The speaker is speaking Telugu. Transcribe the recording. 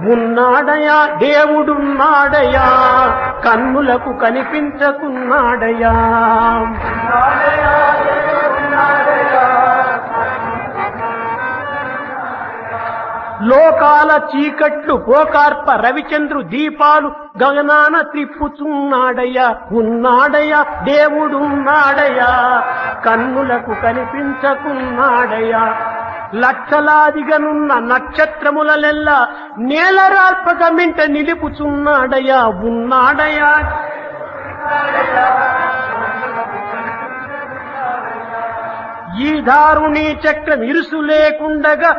ఉన్నాడయా దేవుడున్నాడయా కన్నులకు కనిపించకున్నాడయా లోకాల చీకట్లు పోకార్ప రవిచంద్రు దీపాలు గగనాన త్రిప్పుచున్నాడయ్యా ఉన్నాడయ్యా దేవుడున్నాడయ్యా కన్నులకు కనిపించకున్నాడయ్యా లక్షలాదిగనున్న నక్షత్రములలెల్లా నేలరాల్పక మింట నిలుపుచున్నాడయ్యా ఉన్నాడయ్యా ఈ దారుణీ చక్రం ఇరుసు లేకుండగా